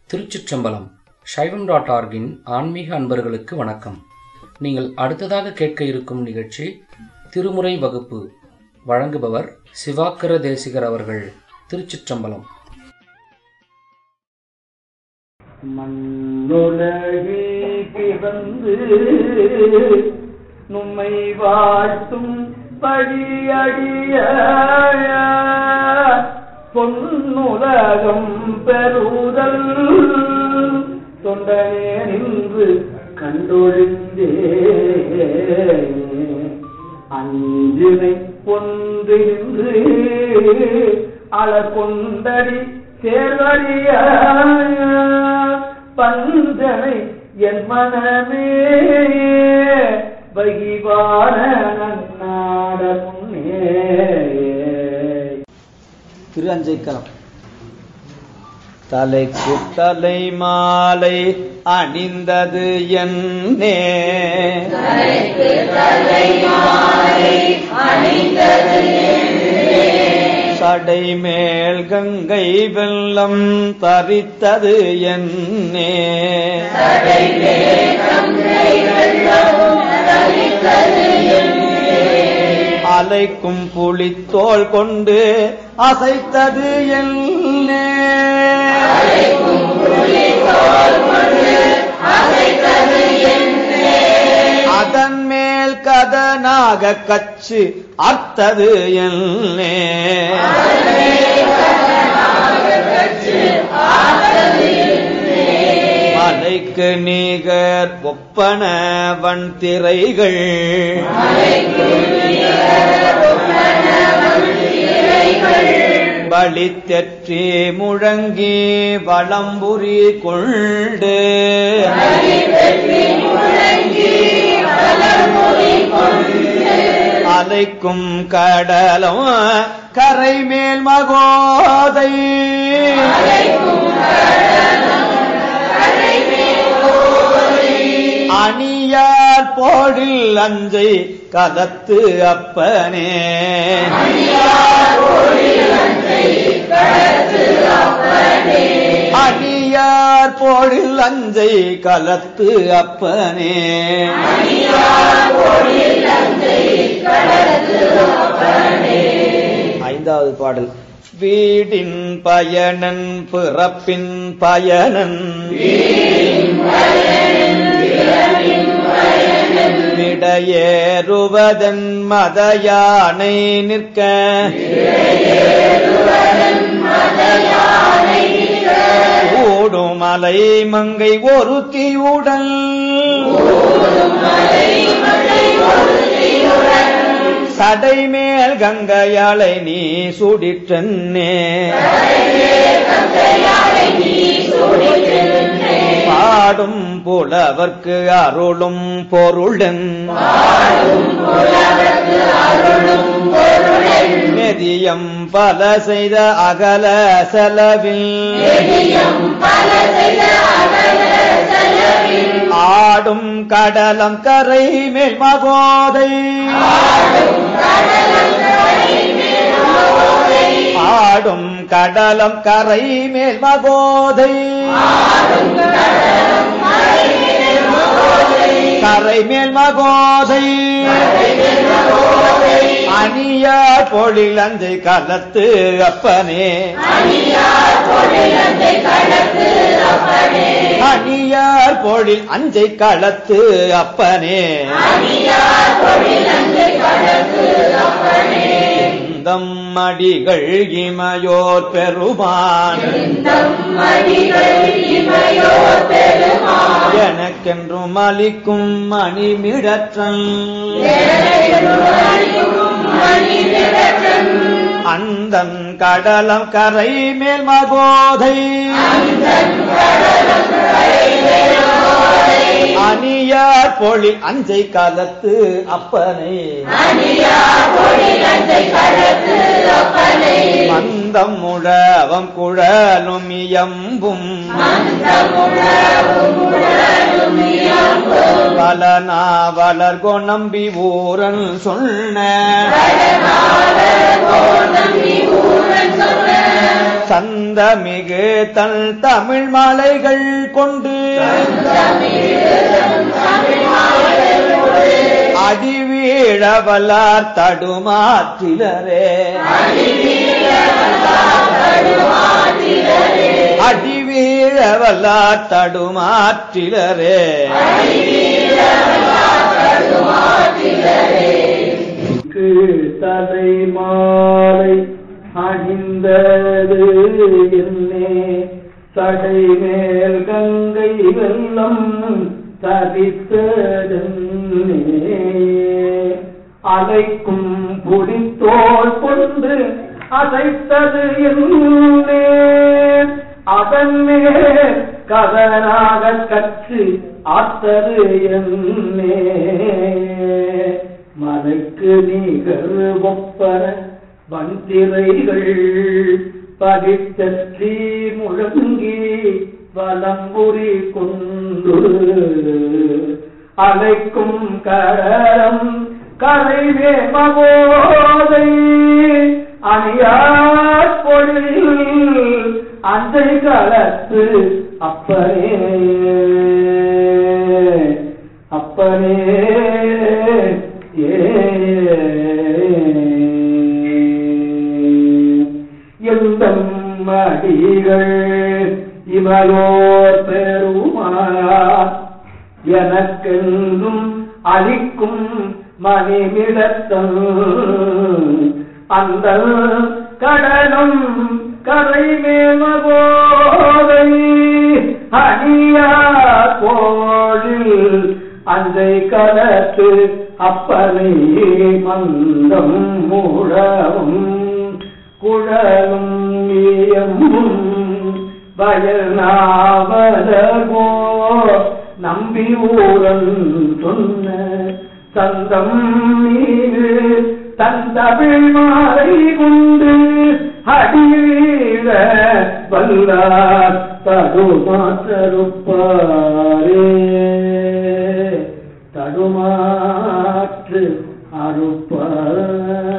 திருச்சிற்றம்பலம் சைவம் டாட் ஆர்கின் ஆன்மீக அன்பர்களுக்கு வணக்கம் நீங்கள் அடுத்ததாக கேட்க இருக்கும் நிகழ்ச்சி திருமுறை வகுப்பு வழங்குபவர் சிவாக்கர தேசிகர் அவர்கள் திருச்சிற்றம்பலம் மண்ணுலகில் பிறந்து நும்மை வாழ்த்தும் படியடிய பொன்னுலகம் பெறுதல் தொண்டனே நின்று கண்டொழிந்தே அஞ்சினை பொன்றின்று அலர் கொண்டடி சேர்வடிய பஞ்சனை என் மனமே வகிவான நன்னாட முன்னே திரு அஞ்சைக்கலம் தலைக்கு தலை மாலை அணிந்தது என்னே சடை மேல் கங்கை வெள்ளம் தரித்தது என்னே அலைக்கும் புலித்தோள் கொண்டு அசைத்தது என்னே அதன் மேல் கதனாக கச்சு அர்த்தது என்னே மலைக்கு நீகர் ஒப்பன வன் திரைகள் பலித்தெற்றி முழங்கி வளம்புரி கொண்டு அலைக்கும் கடலும் கரை மேல் மகோதை அணியார் போடில் அஞ்சை கதத்து அப்பனே அணியார் போடில் அஞ்சை கலத்து அப்பனே ஐந்தாவது பாடல் வீடின் பயனன் பிறப்பின் பயனன் விடையேறுவதன் மதயானை நிற்க ஓடுமலை மங்கை ஒருத்தியுடன் சடை மேல் கங்கையாளை நீ சுடிற்றன்னே பாடும் புலவர்க்கு அருளும் பொருளன் மெதியம் பல செய்த அகல செலவில் ஆடும் கடலம் கரை மேல் மகோதை ஆடும் கடலம் கரை மேல் மகோதை கரை மேல் மகோதை அணியார் பொழில் அஞ்சை கலத்து அப்பனே அணியார் பொழில் அஞ்சை களத்து அப்பனே எந்தம் மடிகள் இமையோர் பெருமான் எனக்கென்றும் அளிக்கும் மணிமிடற்றன் அந்தன் கடலம் கரை மேல் மகோதை அணியார் பொழி அஞ்சை காலத்து அப்பனை மந்தம் முழவம் குழலும் இயம்பும் பல நாவலர் கொணம்பி ஊரன் சொன்ன சந்தமிகு தன் தமிழ் மாலைகள் கொண்டு அடிவீழவலார் தடுமாற்றிலரே அடிவீழவலார் தடுமாற்றிலரே தலை மாலை அணிந்தது என்னே தடை மேல் கங்கை வெள்ளம் தவித்ததென்னே அலைக்கும் புடித்தோள் கொண்டு அசைத்தது என்னே அதன் மேல் கதனாக கற்று ஆத்தது என்னே மலைக்கு நீகர் ஒப்பர வந்திரைகள் பதித்தீ முழங்கி வலம்புரி கொண்டு அலைக்கும் கரம் கரைவே மகோதை அணியார் பொழில் அஞ்சை கலத்து அப்பனே அப்பனே ஏ எந்தம் மடிகள் இவையோர் பெருமார் எனக்கென்றும் அளிக்கும் மணிமிடத்தம் அந்த கடலும் கரை மேமகோதை அணியா கோழில் அஞ்சை கலத்து அப்பனை மந்தம் முழவும் குழலும் இயம்பும் பயனாவலகோ நம்பி ஊரன் சொன்ன சந்தம் மீது தந்தமிழ் மாலை கொண்டு அடிவீழ வல்லார் தடுமாற்றருப்பாரே தடுமாற்று அறுப்பார்